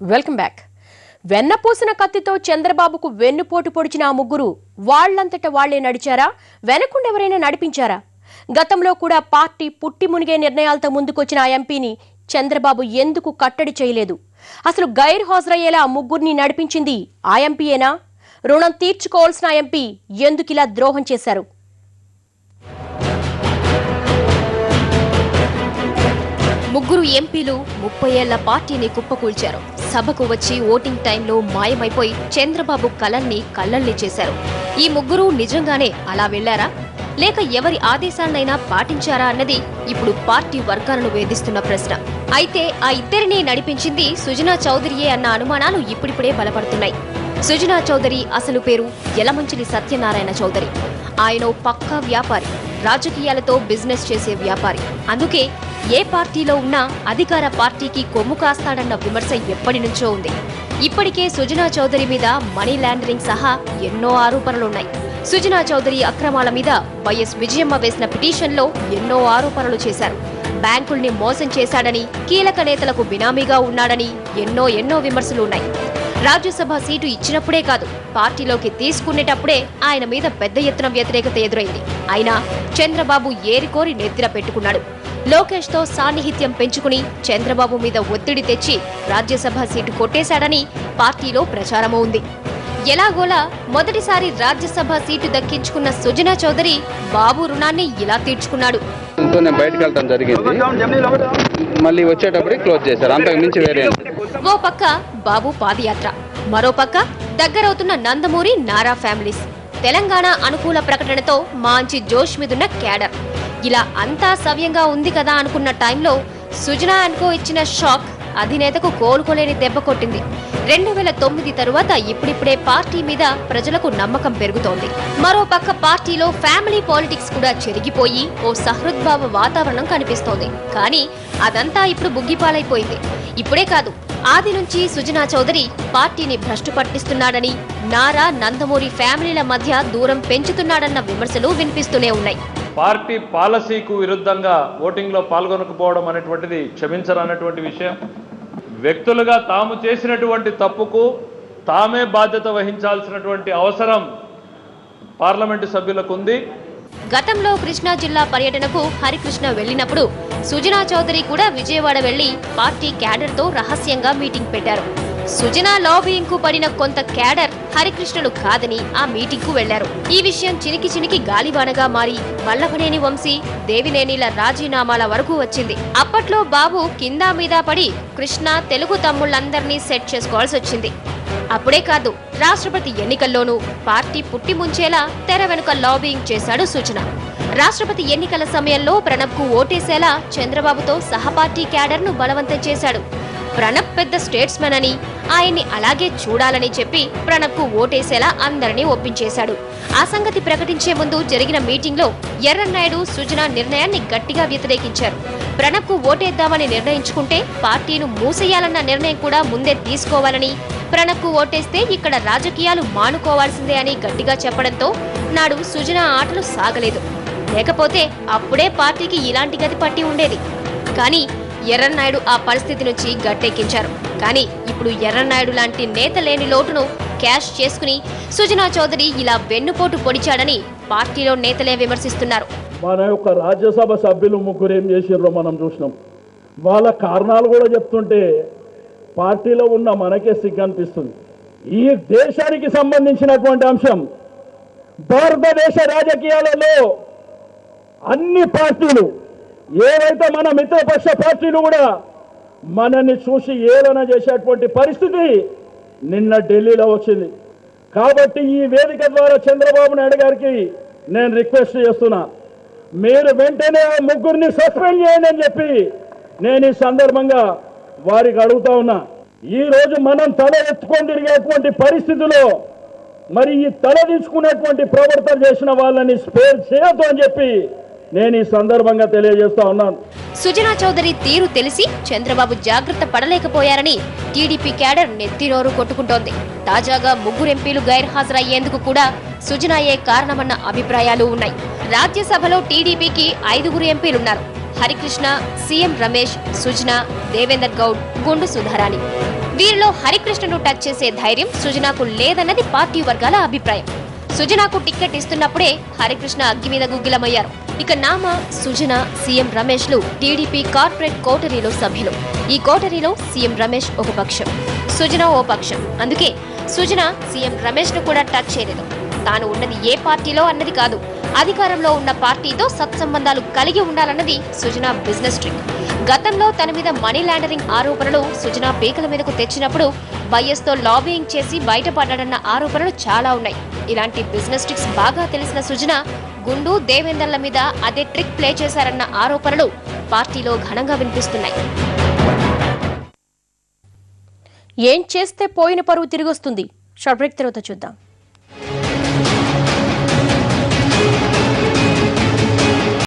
Welcome back వెన్నపూసిన కత్తితో చంద్రబాబుకు వెన్నుపోటు పొడిచిన ఆ ముగ్గురు వాళ్లంతట వాళ్లే నడిచారా వెనకుండెవరైనా నడిపించారా గతంలో కూడా పార్టీ పుట్టి మునిగే నిర్ణయాలతో ముందుకొచ్చిన ఆ ఎంపీని చంద్రబాబు ఎందుకు కట్టడి చేయలేదు అసలు గైర్ హాజరయ్యేలా ఆ ముగ్గురిని నడిపించింది ఆ ఎంపీయేనా రుణం తీర్చుకోవాల్సిన ఆ ఎంపీ ఎందుకిలా ద్రోహం చేశారు ముగ్గురు ఎంపీలు ముప్పై ఏళ్ల పార్టీని కుప్పకూల్చారు సభకు వచ్చి ఓటింగ్ టైంలో మాయమైపోయి చంద్రబాబు కలల్ని కల్లల్ని చేశారు ఈ ముగ్గురు నిజంగానే అలా వెళ్లారా లేక ఎవరి ఆదేశాలనైనా పాటించారా అన్నది ఇప్పుడు పార్టీ వర్గాలను వేధిస్తున్న ప్రశ్న అయితే ఆ ఇద్దరిని నడిపించింది సుజనా చౌదరియే అన్న అనుమానాలు ఇప్పుడిప్పుడే బలపడుతున్నాయి సుజనా చౌదరి అసలు పేరు యలమంచిలి సత్యనారాయణ చౌదరి ఆయన ఓ పక్కా వ్యాపారి రాజకీయాలతో బిజినెస్ చేసే వ్యాపారి అందుకే ఏ పార్టీలో ఉన్నా అధికార పార్టీకి కొమ్ము కాస్తాడన్న విమర్శ ఎప్పటి నుంచో ఉంది ఇప్పటికే సుజనా చౌదరి మీద మనీ లాండరింగ్ సహా ఎన్నో ఆరోపణలున్నాయి సుజనా చౌదరి అక్రమాల మీద వైఎస్ విజయమ్మ వేసిన పిటిషన్లో ఎన్నో ఆరోపణలు చేశారు బ్యాంకుల్ని మోసం చేశాడని కీలక నేతలకు బినామీగా ఉన్నాడని ఎన్నో ఎన్నో విమర్శలు ఉన్నాయి రాజ్యసభ సీటు ఇచ్చినప్పుడే కాదు పార్టీలోకి తీసుకునేటప్పుడే ఆయన మీద పెద్ద ఎత్తున వ్యతిరేకత ఎదురైంది అయినా చంద్రబాబు ఏరికోరి నెత్తిన పెట్టుకున్నాడు లోకేష్ తో సాన్నిహిత్యం పెంచుకుని చంద్రబాబు మీద ఒత్తిడి తెచ్చి రాజ్యసభ సీటు కొట్టేశాడని పార్టీలో ప్రచారమూ ఉంది ఎలాగోలా మొదటిసారి రాజ్యసభ సీటు దక్కించుకున్న సుజనా చౌదరి బాబు రుణాన్ని ఇలా తీర్చుకున్నాడు తో నేను బయటకు వెళ్ళడం జరిగింది మళ్ళీ వచ్చేటప్పటికి క్లోజ్ చేశారు అంతకు మించి వేరే ఏం లేదు. ఓ పక్క బాబు పాదయాత్ర మరో పక్క దగ్గరవుతున్న నందమూరి నారా ఫ్యామిలీస్ తెలంగాణ అనుకూల ప్రకటనతో మాంచి జోష్ మీదున్న క్యాడర్ ఇలా అంతా సవ్యంగా ఉంది కదా అనుకున్న టైంలో సుజనా అనుకో ఇచ్చిన షాక్ అధినేతకు కోలుకోలేని దెబ్బ కొట్టింది రెండు వేల తొమ్మిది తరువాత ఇప్పుడిప్పుడే పార్టీ మీద ప్రజలకు నమ్మకం పెరుగుతోంది మరో పక్క పార్టీలో ఫ్యామిలీ పాలిటిక్స్ కూడా చెరిగిపోయి ఓ సహృద్భావ వాతావరణం కనిపిస్తోంది కానీ అదంతా ఇప్పుడు బుగ్గిపాలైపోయింది ఇప్పుడే కాదు ఆది నుంచి సుజనా చౌదరి పార్టీని భ్రష్టు పట్టిస్తున్నాడని నారా నందమూరి ఫ్యామిలీల మధ్య దూరం పెంచుతున్నాడన్న విమర్శలు వినిపిస్తూనే ఉన్నాయి పార్టీ పాలసీకు విరుద్ధంగా ఓటింగ్లో పాల్గొనకపోవడం అనేటువంటిది క్షమించరన్నటువంటి విషయం వ్యక్తులుగా తాము చేసినటువంటి తప్పుకు తామే బాధ్యత వహించాల్సినటువంటి అవసరం పార్లమెంటు సభ్యులకు ఉంది గతంలో కృష్ణా జిల్లా పర్యటనకు హరికృష్ణ వెళ్లినప్పుడు సుజనా చౌదరి కూడా విజయవాడ వెళ్లి పార్టీ క్యాడర్ తో రహస్యంగా మీటింగ్ పెట్టారు సుజనా లాబియింగ్ కు పడిన కొంత క్యాడర్ హరికృష్ణను కాదని ఆ మీటింగ్ కు వెళ్లారు ఈ విషయం చినికి చినికి గాలిబానగా మారి వల్లభనేని వంశీ దేవినేనిల రాజీనామాల వరకు వచ్చింది అప్పట్లో బాబు కింద మీద పడి కృష్ణ తెలుగు తమ్ముళ్ళందరినీ సెట్ చేసుకోవాల్సి వచ్చింది అప్పుడే కాదు రాష్ట్రపతి ఎన్నికల్లోనూ పార్టీ పుట్టి ముంచేలా తెర వెనుక లాబియింగ్ చేశాడు సూచన రాష్ట్రపతి ఎన్నికల సమయంలో ప్రణబ్ కు ఓటేసేలా చంద్రబాబుతో సహపార్టీ క్యాడర్ ను బలవంతం చేశాడు ప్రణబ్ పెద్ద స్టేట్స్మెన్ అని ఆయన్ని అలాగే చూడాలని చెప్పి ప్రణబ్ కు ఓటేసేలా అందరినీ ఒప్పించేశాడు ఆ సంగతి ప్రకటించే ముందు జరిగిన మీటింగ్ లో ఎర్రన్నాయుడు సుజన నిర్ణయాన్ని గట్టిగా వ్యతిరేకించారు ప్రణబ్ కు ఓటేద్దామని నిర్ణయించుకుంటే పార్టీను మూసేయాలన్న నిర్ణయం కూడా ముందే తీసుకోవాలని ప్రణబ్ కు ఓటేస్తే ఇక్కడ రాజకీయాలు మానుకోవాల్సిందే అని గట్టిగా చెప్పడంతో నాడు సుజన ఆటలు సాగలేదు లేకపోతే అప్పుడే పార్టీకి ఇలాంటి గతి పట్టి ఉండేది కానీ ఎర్రన్నాయుడు ఆ పరిస్థితి నుంచి గట్టెక్కించారు కానీ ఇప్పుడు ఎర్రన్నాయుడు లాంటి నేత లేని లోటును క్యాష్ చేసుకుని సుజనా చౌదరి ఇలా వెన్నుపోటు పొడిచాడని పార్టీలో నేతలే విమర్శిస్తున్నారు మన యొక్క రాజ్యసభ సభ్యులు ముగ్గురు ఏం చేసిర్రో మనం చూసినాం వాళ్ళ కారణాలు కూడా చెప్తుంటే పార్టీలో ఉన్న మనకే సిగ్గు అనిపిస్తుంది ఈ దేశానికి సంబంధించినటువంటి అంశం భారతదేశ రాజకీయాలలో అన్ని పార్టీలు ఏవైతే మన మిత్రపక్ష పార్టీలు కూడా మనల్ని చూసి ఏలన చేసేటువంటి పరిస్థితి నిన్న ఢిల్లీలో వచ్చింది కాబట్టి ఈ వేదిక ద్వారా చంద్రబాబు నాయుడు గారికి నేను రిక్వెస్ట్ చేస్తున్నా మీరు వెంటనే ఆ ముగ్గురిని సస్పెండ్ చేయండి అని చెప్పి నేను ఈ సందర్భంగా వారికి అడుగుతా ఉన్నా ఈ రోజు మనం తల ఎత్తుకొని తిరిగేటువంటి పరిస్థితిలో మరి ఈ తల తీసుకునేటువంటి ప్రవర్తన చేసిన వాళ్ళని స్పేర్ చేయొద్దు అని చెప్పి నేను ఈ సందర్భంగా తెలియజేస్తా ఉన్నాను సుజనా చౌదరి తీరు తెలిసి చంద్రబాబు జాగ్రత్త పడలేకపోయారని టీడీపీ క్యాడర్ నెత్తినోరు కొట్టుకుంటోంది తాజాగా ముగ్గురు ఎంపీలు గైర్హాజరయ్యేందుకు కూడా సుజనాయే కారణమన్న అభిప్రాయాలు ఉన్నాయి రాజ్యసభలో టీడీపీకి ఐదుగురు ఎంపీలున్నారు హరికృష్ణ సీఎం రమేష్ సుజనా దేవేందర్ గౌడ్ గుండు సుధారాణి వీరిలో హరికృష్ణను టచ్ చేసే ధైర్యం సుజనాకు లేదన్నది పార్టీ వర్గాల అభిప్రాయం సుజనాకు టిక్కెట్ ఇస్తున్నప్పుడే హరికృష్ణ అగ్గి మీద గుగ్గిలమయ్యారు ఇక నామ సుజన సీఎం రమేష్ లు టీడీపీ కార్పొరేట్ కోటరీలో సభ్యులు ఈ కోటరీలో సీఎం రమేష్ ఒక పక్షం సుజన ఓ పక్షం అందుకే సుజన సీఎం రమేష్ ను కూడా టచ్ చేయలేదు తాను ఉన్నది ఏ పార్టీలో అన్నది కాదు అధికారంలో ఉన్న పార్టీతో సత్సంబంధాలు కలిగి ఉండాలన్నది సుజన బిజినెస్ ట్రిక్ గతంలో తన మీద మనీ లాండరింగ్ ఆరోపణలు సుజన పీకల మీదకు తెచ్చినప్పుడు వైఎస్ తో లాబియింగ్ చేసి బయటపడ్డాడన్న ఆరోపణలు చాలా ఉన్నాయి ఇలాంటి బిజినెస్ ట్రిక్స్ బాగా తెలిసిన సుజన గుండు దేవేందర్ల మీద అదే ట్రిక్ ప్లే చేశారన్న ఆరోపణలు పార్టీలో ఘనంగా వినిపిస్తున్నాయి ఏం చేస్తే పోయిన పరువు తిరిగొస్తుంది షార్ట్ బ్రేక్ తర్వాత చూద్దాం